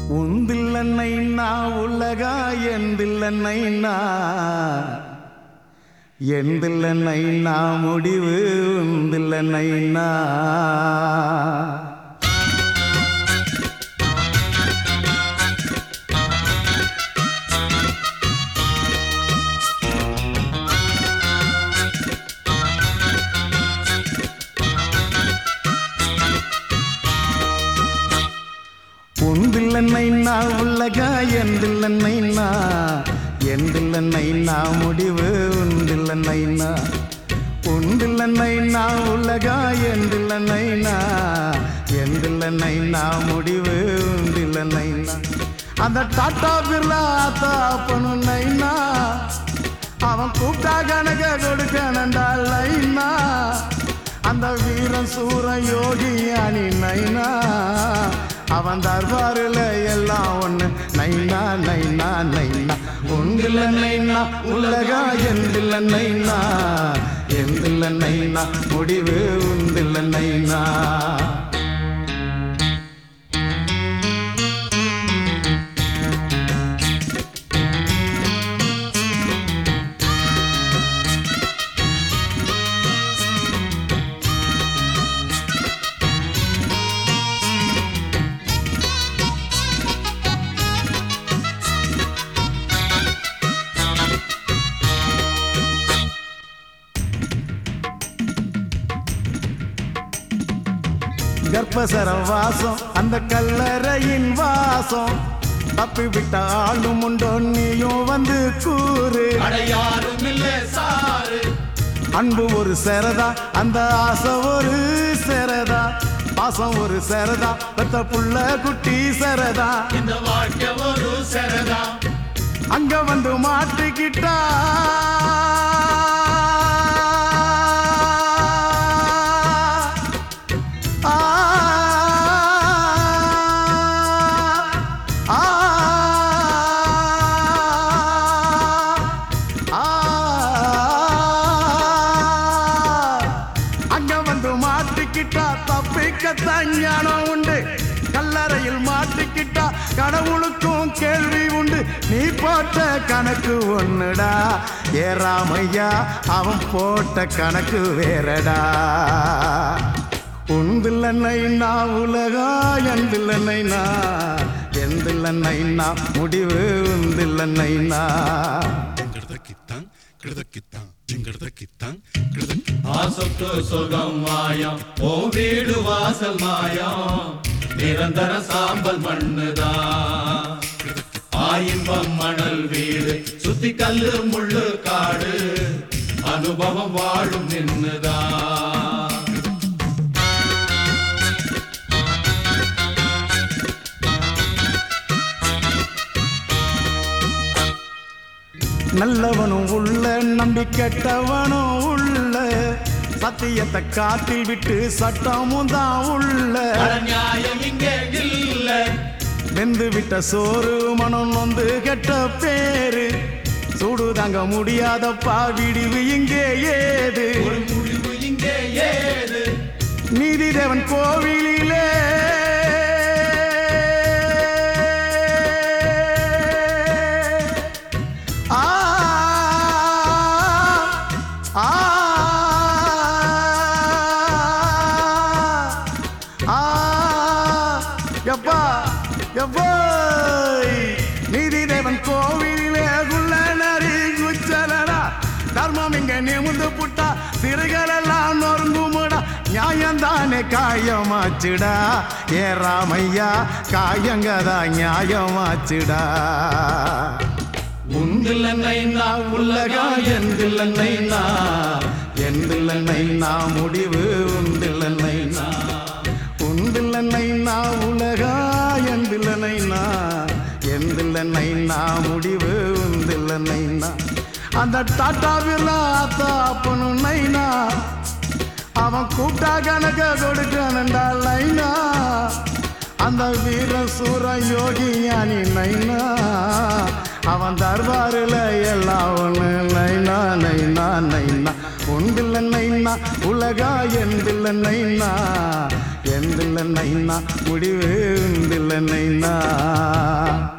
உந்தில்லன்னைனா உலகா எந்தில்லன்னைனா எந்தில்லன்னைனா முடிவு உந்தில்லன்னைனா உந்தில்லன்னைனா உலகா எந்தில்லன்னைனா எந்தில்லன்னைனா முடிவு உந்தில்லன்னைனா உண்டில்லன்னைனா உலகா எந்தில்லன்னைனா எந்தில்லன்னைனா முடிவு உண்டில்லன்னைனா அந்த டாட்டா பிர்லா தாப்பனு நைனா அவன் கூப்பிட்டா கணக்க கொடுக்கணண்டா லைனா அந்த வீரன் சூரன் யோகி அணி நைனா அவன் தர்பாருல எல்லாம் ஒண்ணு நைனா நைனா நைனா உண்டில்ல நைனா உலகா எந்தில்ல நைனா எந்தில்ல நைனா முடிவு உண்டில்ல நைனா கர்ப்பசர வாசம் அந்த கல்லறையின் வாசம் தப்பி விட்ட ஆளும் உண்டோ நீயும் வந்து கூறு அடையாரும் இல்ல சாரு அன்பு ஒரு சேரதா அந்த ஆசை ஒரு சேரதா பாசம் ஒரு சேரதா பெத்த புள்ள குட்டி சேரதா இந்த வாழ்க்கை ஒரு சரதா அங்க வந்து மாட்டிக்கிட்டா ஆ, ஆ, ஆ, அங்க வந்து மாட்டிக்கிட்டா தப்பிக்கத்தான் ஞானம் உண்டு கல்லறையில் மாட்டிக்கிட்டா கடவுளுக்கும் கேள்வி உண்டு நீ போட்ட கணக்கு ஒண்ணுடா ஏறாமையா அவன் போட்ட கணக்கு வேறடா உந்தில்லன்னைனா உலகா எந்தில்லன்னைனா எந்தில்லன்னைனா முடிவு உந்தில்லன்னைனா கிடதக்கித்தான் கிடதக்கித்தான் ஜிங்கடதக்கித்தான் கிடதக்கி ஆசத்து சுகம் மாயம் ஓ வீடு வாசல் மாயம் நிரந்தர சாம்பல் மண்ணுதான் ஆயின்பம் மணல் வீடு சுத்தி கல்லு முள்ளு காடு அனுபவம் வாழும் நின்னுதான் நல்லவனும் உள்ள நம்பி கெட்டவனும் உள்ள சத்தியத்தை காத்தில் விட்டு சட்டமும் தான் உள்ள அட நியாயம் இங்கே இல்ல வெந்து விட்ட சோறு மனம் நொந்து கெட்ட பேரு சூடு தாங்க முடியாதப்பா விடிவு இங்கே ஏது ஒரு முடிவு இங்கே ஏது நீதி தேவன் கோவிலிலே ஆ ஆ ஆ எப்பா எப்பா நீதி தேவன் கோவிலிலே குள்ள நரி குச்சலடா தர்மம் இங்க நிமிந்து புட்டா சிறுகளெல்லாம் நொறுங்குமுடா நியாயம் தானே காயமாச்சுடா ஏ ராமையா காயங்கதா நியாயமாச்சுடா உந்தில்லன்னைனா உலகா எந்தில்லன்னைனா எந்தில்லன்னைனா முடிவு உந்தில்லன்னைனா உந்தில்லன்னைனா உலகா எந்தில்லன்னைனா எந்தில்லன்னைனா முடிவு உந்தில்லன்னைனா அந்த டாட்டாவில் ஆத்தா அப்பனு நைனா அவன் கூட்டா கணக்க கொடுக்கணுண்டா லைனா அந்த வீர சூர யோகி ஞானி நைனா அவன் தர்பாருல எல்லாம் ஒண்ணு நைனா நைனா நைனா உண்டில்ல நைனா உலகா எந்தில்ல நைனா எந்தில்ல நைனா முடிவு உண்டில்ல நைனா